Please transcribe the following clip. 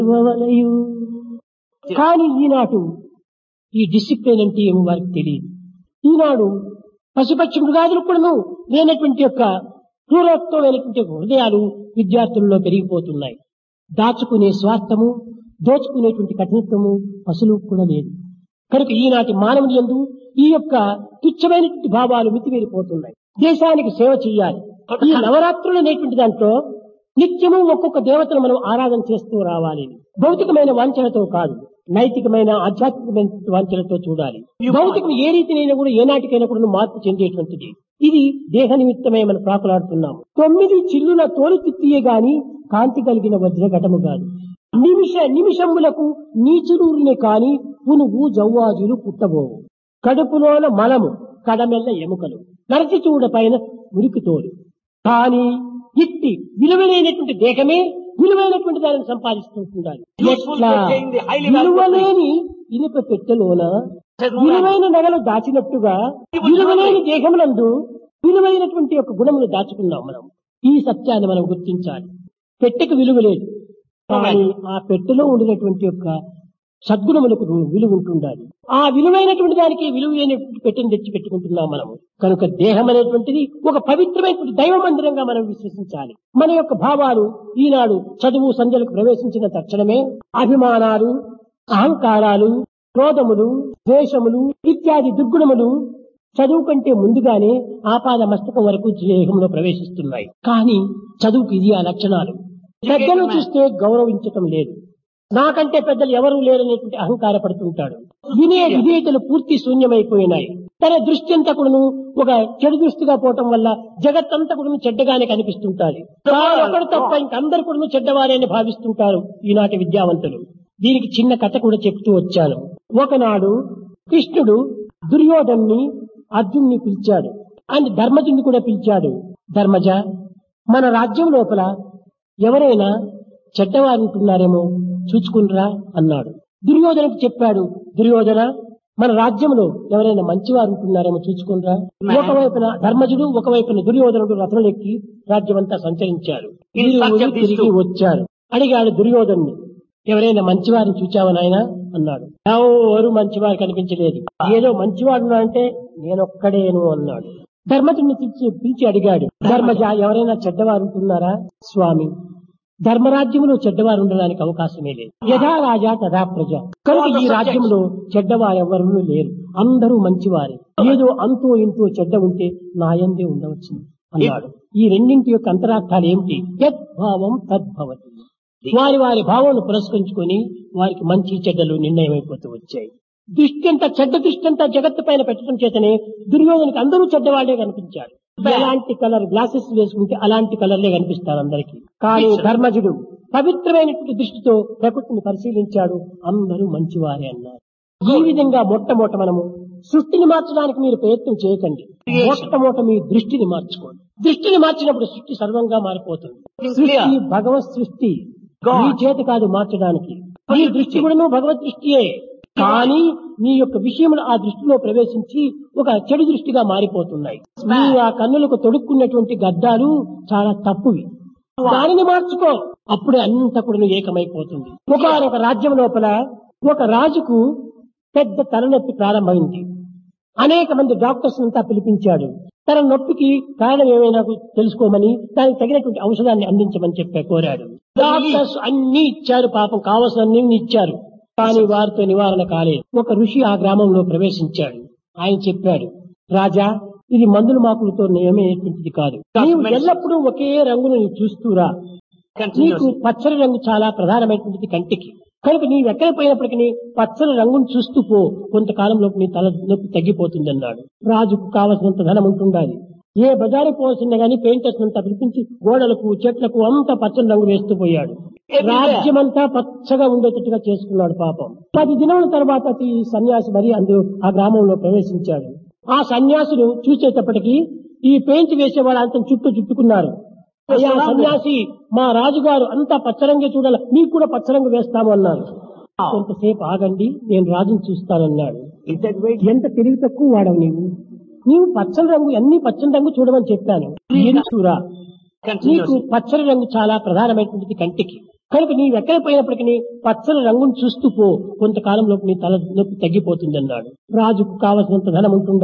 ఇవ్వవలయు కానీ ఈనాడు ఈ డిసిప్లిన్ అంటే ఏమో వారికి తెలియదు ఈనాడు పశుపక్షి మృగాదులు కూడాను లేనటువంటి యొక్క క్రూరత్వమైనటువంటి హృదయాలు విద్యార్థుల్లో పెరిగిపోతున్నాయి దాచుకునే స్వార్థము దోచుకునేటువంటి కఠినత్వము పశువులకు కూడా లేదు కనుక ఈనాటి మానవుని యందు ఈ యొక్క తుచ్చమైనటువంటి భావాలు మితిమీరిపోతున్నాయి దేశానికి సేవ చేయాలి ఈ నవరాత్రులు అనేటువంటి దాంట్లో నిత్యము ఒక్కొక్క దేవతను మనం ఆరాధన చేస్తూ రావాలి భౌతికమైన వాంఛనతో కాదు నైతికమైన ఆధ్యాత్మికమైన వాంఛనతో చూడాలి భౌతికం ఏ రీతినైనా కూడా ఏనాటికైనా కూడా మార్పు చెందేటువంటిది ఇది దేహ నిమిత్తమే మనం ప్రాకులాడుతున్నాము తొమ్మిది చిల్లుల తోలు తిత్తియే గాని కాంతి కలిగిన వజ్రఘటము కాదు నిమిష నిమిషములకు నీచులూరిని కాని పునుగు జవ్వాజులు పుట్టబోవు కడుపులోన మలము కడమెల్ల ఎముకలు నరచి చూడ పైన మురికి తోలు కానీ ఇట్టి విలువైనటువంటి దేహమే విలువైనటువంటి దానిని సంపాదిస్తుంటుండాలి Useful ఎట్లా to attain the highly valuable విలువలేని ఇనుప పెట్టెలోన విలువైన నగలు దాచినట్టుగా విలువలేని దేహమునందు విలువైనటువంటి యొక్క గుణములు దాచుకున్నాం మనం ఈ సత్యాన్ని మనం గుర్తించాలి పెట్టెకు విలువ లేదు కానీ ఆ పెట్టెలో ఉండినటువంటి యొక్క సద్గుణములకు విలువ ఉంటుండాలి ఆ విలువైనటువంటి దానికి విలువైనటువంటి పెట్టెను తెచ్చి పెట్టుకుంటున్నాం మనము కనుక దేహం అనేటువంటిది ఒక పవిత్రమైనటువంటి దైవ మందిరంగా మనం విశ్వసించాలి మన యొక్క భావాలు ఈనాడు చదువు సంధ్యలకు ప్రవేశించిన తక్షణమే అభిమానాలు అహంకారాలు క్రోధములు ద్వేషములు ఇత్యాది దుర్గుణములు చదువు కంటే ముందుగానే ఆపాద మస్తకం వరకు దేహంలో ప్రవేశిస్తున్నాయి కానీ చదువుకి ఇది ఆ లక్షణాలు పెద్దలు చూస్తే గౌరవించటం లేదు నాకంటే పెద్దలు ఎవరూ లేరనేటువంటి అహంకారపడుతుంటాడు వినే విధేయతలు పూర్తి శూన్యమైపోయినాయి తన దృష్టి అంతా కూడాను ఒక చెడు దృష్టిగా పోవటం వల్ల జగత్తంతా కూడా చెడ్డగానే కనిపిస్తుంటాది తాను ఒకడు తప్ప ఇంకందరు కూడా చెడ్డవారే అని భావిస్తుంటారు ఈనాటి విద్యావంతులు దీనికి చిన్న కథ కూడా చెప్తూ వచ్చాను ఒకనాడు కృష్ణుడు దుర్యోధన్ని అర్జున్ని పిలిచాడు అండ్ ధర్మజుని కూడా పిలిచాడు ధర్మజ మన రాజ్యం లోపల ఎవరైనా చెడ్డవారు ఉంటున్నారేమో చూచుకునిరా అన్నాడు దుర్యోధనకు చెప్పాడు దుర్యోధన మన రాజ్యంలో ఎవరైనా మంచివారు ఉంటున్నారేమో చూచుకునిరా ఒకవైపున ధర్మజుడు ఒకవైపున దుర్యోధనుడు రథంలెక్కి రాజ్యమంతా సంచరించారు In search of ఇరువురు these తిరిగి two. వచ్చారు అడిగాడు దుర్యోధన్ని ఎవరైనా మంచివారిని చూచావా నాయన అన్నాడు ఎవరు మంచివారు కనిపించలేదు ఏదో మంచివాడు అంటే నేనొక్కడేను అన్నాడు ధర్మజుని పిలిచి పిలిచి అడిగాడు ధర్మజ ఎవరైనా చెడ్డవారు ఉంటున్నారా స్వామి ధర్మరాజ్యంలో చెడ్డవారు ఉండడానికి అవకాశమే లేదు యథా రాజా తథా ప్రజ కనుక ఈ రాజ్యంలో చెడ్డవారు ఎవరు లేరు అందరూ మంచివారే ఏదో అంతో ఇంతో చెడ్డ ఉంటే నాయందే ఉండవచ్చు అన్నాడు ఈ రెండింటి యొక్క అంతరార్థాలు ఏమిటి యద్భావం తద్భవతి వారి వారి భావాలను పురస్కరించుకొని వారికి మంచి చెడ్డలు నిర్ణయమైపోతూ వచ్చాయి దృష్టి అంతా చెడ్డ దృష్టి అంతా జగత్తు పైన పెట్టడం చేతనే దుర్యోధనికి అందరూ చెడ్డవాళ్లే కనిపించాడు ఎలాంటి కలర్ గ్లాసెస్ వేసుకుంటే అలాంటి కలర్లే కనిపిస్తారు అందరికి కానీ ధర్మజుడు పవిత్రమైనటువంటి దృష్టితో ప్రకృతిని పరిశీలించాడు అందరూ మంచివారే అన్నారు ఈ విధంగా మొట్టమొదట మనము సృష్టిని మార్చడానికి మీరు ప్రయత్నం చేయకండి మొట్టమొదట మీ దృష్టిని మార్చుకోండి దృష్టిని మార్చినప్పుడు సృష్టి సర్వంగా మారిపోతుంది సృష్టి భగవత్ సృష్టి మీ చేత కాదు మార్చడానికి మీ దృష్టి కూడా భగవత్ దృష్టియే కానీ మీ యొక్క విషయములు ఆ దృష్టిలో ప్రవేశించి ఒక చెడు దృష్టిగా మారిపోతున్నాయి మీ ఆ కన్నులకు తొడుక్కున్నటువంటి గద్దాలు చాలా తప్పువి దానిని మార్చుకో అప్పుడే అంత కూడా ఏకమైపోతుంది ఒక రాజ్యం లోపల ఒక రాజుకు పెద్ద తలనొప్పి ప్రారంభమైంది అనేక మంది డాక్టర్స్ అంతా పిలిపించాడు తన నొప్పికి కారణం ఏమైనా తెలుసుకోమని దానికి తగినటువంటి ఔషధాన్ని అందించమని చెప్పే కోరాడు డాక్టర్స్ అన్ని ఇచ్చారు పాపం కావలసినన్ని ఇచ్చారు కానీ వారితో నివారణ కాలేదు ఒక ఋషి ఆ గ్రామంలో ప్రవేశించాడు ఆయన చెప్పాడు రాజా ఇది మందుల మాకులతో నియమేటువంటిది కాదు నీవు ఎల్లప్పుడూ ఒకే రంగును నీవు చూస్తూరా నీకు Continuously. పచ్చని రంగు చాలా ప్రధానమైనటువంటిది కంటికి కనుక నీవు ఎక్కడ పోయినప్పటికీ పచ్చని రంగును చూస్తూ పో కొంతకాలంలో నీ తల నొప్పి తగ్గిపోతుంది అన్నాడు రాజుకు కావలసినంత ధనం ఉంటుండాలి ఏ బజారు పోవాల్సిన గానీ పెయింటర్స్ అంతా పిలిపించి గోడలకు చెట్లకు అంతా పచ్చని రంగు వేస్తూ పోయాడు రాజ్యమంతా పచ్చగా ఉండేటట్టుగా చేసుకున్నాడు పాపం పది దినముల తర్వాత ఈ సన్యాసి మరి అందులో ఆ గ్రామంలో ప్రవేశించాడు ఆ సన్యాసులు చూసేటప్పటికి ఈ పెయింట్ వేసే వాళ్ళంతా చుట్టూ చుట్టుకున్నారు అయ్యా సన్యాసి మా రాజుగారు అంతా పచ్చరంగే చూడాలి మీకు కూడా పచ్చరంగు వేస్తాము అన్నారు కొంతసేపు ఆగండి నేను రాజుని చూస్తానన్నాడు He said, wait, ఎంత తెలివి తక్కువ వాడవు నీవు నీవు పచ్చని రంగు అన్ని పచ్చని రంగు చూడమని చెప్పాను ఎందుకురా నీకు continuously. పచ్చని రంగు చాలా ప్రధానమైనటువంటిది కంటికి కనుక నీవు ఎక్కడ పోయినప్పటికీ పచ్చని రంగును చూస్తూ పో కొంతకాలంలోపు నీ తల నొప్పి తగ్గిపోతుంది అన్నాడు రాజుకు కావలసినంత ధనం ఉంటుండ